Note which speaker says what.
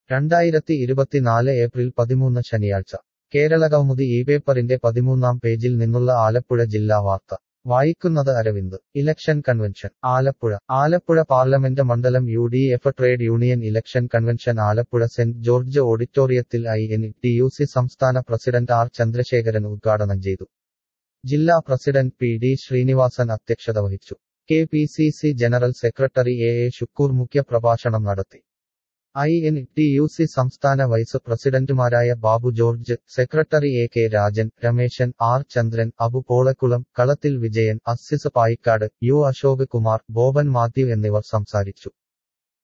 Speaker 1: രണ്ടായിരത്തി ഇരുപത്തിനാല് ഏപ്രിൽ പതിമൂന്ന് ശനിയാഴ്ച കേരള കൗമുദി ഈ പേപ്പറിന്റെ പതിമൂന്നാം പേജിൽ നിന്നുള്ള ആലപ്പുഴ ജില്ലാ വാർത്ത വായിക്കുന്നത് Aravind election convention Alappuzha Alappuzha parliament മണ്ഡലം U D F trade union election convention Alappuzha Saint George ഓഡിറ്റോറിയത്തിൽ I N T U C സംസ്ഥാന പ്രസിഡന്റ് ആർ ചന്ദ്രശേഖരൻ ഉദ്ഘാടനം ചെയ്തു ജില്ലാ പ്രസിഡന്റ് പി ഡി ശ്രീനിവാസൻ അധ്യക്ഷത വഹിച്ചു K P C C general secretary A A Shukoor മുഖ്യപ്രഭാഷണം നടത്തി I N T U C സംസ്ഥാന വൈസ് പ്രസിഡന്റുമാരായ Babu George secretary A K Rajan Rameshan R Chandran Abu Polakkulam കളത്തിൽ വിജയൻ അസ്സിസ് പായിക്കാട് യു അശോക് കുമാർ ബോബൻ മാത്യു എന്നിവർ സംസാരിച്ചു